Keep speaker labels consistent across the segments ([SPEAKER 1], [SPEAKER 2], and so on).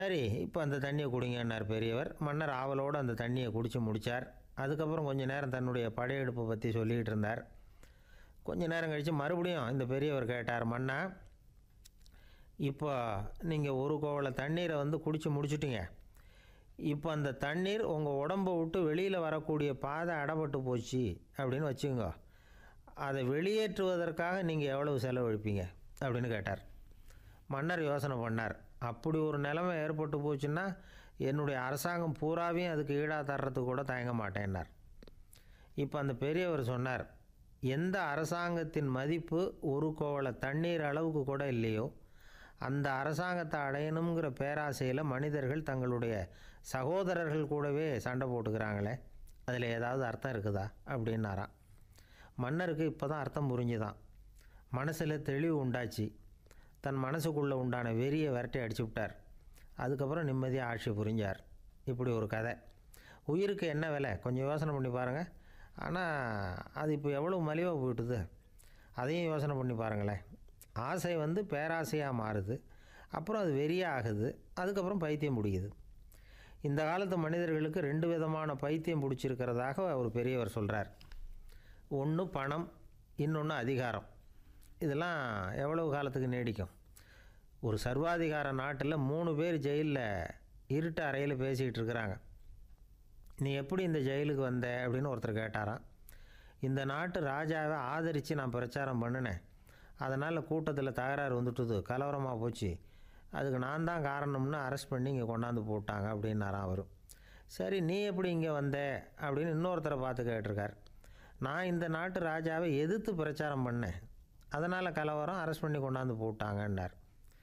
[SPEAKER 1] சரி இப்போ அந்த தண்ணியை குடிங்கன்னார் பெரியவர் மன்னர் ஆவலோடு அந்த தண்ணியை குடித்து முடித்தார் அதுக்கப்புறம் கொஞ்ச நேரம் தன்னுடைய படையெடுப்பை பற்றி சொல்லிக்கிட்டு இருந்தார் கொஞ்ச நேரம் கழித்து மறுபடியும் இந்த பெரியவர் கேட்டார் மன்னா இப்போ நீங்கள் ஒரு கோவலை தண்ணீரை வந்து குடித்து முடிச்சிட்டீங்க இப்போ அந்த தண்ணீர் உங்கள் உடம்பை விட்டு வெளியில் வரக்கூடிய பாதை அடப்பட்டு போச்சு அப்படின்னு வச்சுக்கோங்க அதை வெளியேற்றுவதற்காக நீங்கள் எவ்வளவு செலவழிப்பீங்க அப்படின்னு கேட்டார் மன்னர் யோசனை பண்ணார் அப்படி ஒரு நிலைமை ஏற்பட்டு போச்சுன்னா என்னுடைய அரசாங்கம் பூராவையும் அதுக்கு ஈடாக தர்றதுக்கு கூட தயங்க மாட்டேன்னார் இப்போ அந்த பெரியவர் சொன்னார் எந்த அரசாங்கத்தின் மதிப்பு ஒரு கோவலை தண்ணீர் அளவுக்கு கூட இல்லையோ அந்த அரசாங்கத்தை அடையணுங்கிற பேராசையில் மனிதர்கள் தங்களுடைய சகோதரர்கள் கூடவே சண்டை போட்டுக்கிறாங்களே அதில் ஏதாவது அர்த்தம் இருக்குதா அப்படின்னாராம் மன்னருக்கு இப்போ தான் அர்த்தம் புரிஞ்சுதான் மனசில் தெளிவு உண்டாச்சு தன் மனசுக்குள்ளே உண்டான வெறியை விரட்டி அடிச்சு விட்டார் அதுக்கப்புறம் நிம்மதியாக ஆட்சி புரிஞ்சார் இப்படி ஒரு கதை உயிருக்கு என்ன விலை கொஞ்சம் யோசனை பண்ணி பாருங்கள் ஆனால் அது இப்போ எவ்வளோ மலிவாக போயிட்டுது அதையும் யோசனை பண்ணி பாருங்களேன் ஆசை வந்து பேராசையாக மாறுது அப்புறம் அது வெறியாக ஆகுது அதுக்கப்புறம் பைத்தியம் பிடிக்குது இந்த காலத்து மனிதர்களுக்கு ரெண்டு விதமான பைத்தியம் பிடிச்சிருக்கிறதாக ஒரு பெரியவர் சொல்கிறார் ஒன்று பணம் இன்னொன்று அதிகாரம் இதெல்லாம் எவ்வளவு காலத்துக்கு நீடிக்கும் ஒரு சர்வாதிகார நாட்டில் மூணு பேர் ஜெயிலில் இருட்டு அறையில் பேசிக்கிட்டு இருக்கிறாங்க நீ எப்படி இந்த ஜெயிலுக்கு வந்த அப்படின்னு ஒருத்தர் கேட்டாராம் இந்த நாட்டு ராஜாவை ஆதரித்து நான் பிரச்சாரம் பண்ணினேன் அதனால் கூட்டத்தில் தகராறு வந்துட்டுது கலவரமாக போச்சு அதுக்கு நான் தான் காரணம்னு அரெஸ்ட் பண்ணி இங்கே கொண்டாந்து போட்டாங்க அப்படின்னாராம் அவர் சரி நீ எப்படி இங்கே வந்த அப்படின்னு இன்னொருத்தரை பார்த்து கேட்டிருக்கார் நான் இந்த நாட்டு ராஜாவை எதிர்த்து பிரச்சாரம் பண்ணேன் அதனால் கலவரம் அரெஸ்ட் பண்ணி கொண்டாந்து போட்டாங்கன்னார்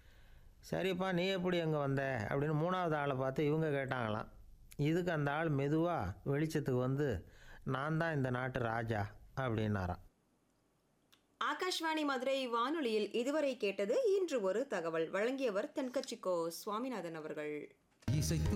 [SPEAKER 1] சரிப்பா நீ எப்படி அங்கே வந்த அப்படின்னு மூணாவது ஆளை பார்த்து இவங்க கேட்டாங்களாம் இதுக்கு அந்த ஆள் மெதுவாக வெளிச்சத்துக்கு வந்து நான் தான் இந்த நாட்டு ராஜா அப்படின்னாராம்
[SPEAKER 2] ஆகாஷ்வாணி மதுரை வானொலியில் இதுவரை கேட்டது இன்று ஒரு தகவல் வழங்கியவர் தென்கட்சிக்கோ சுவாமிநாதன் அவர்கள்
[SPEAKER 3] இசைத்து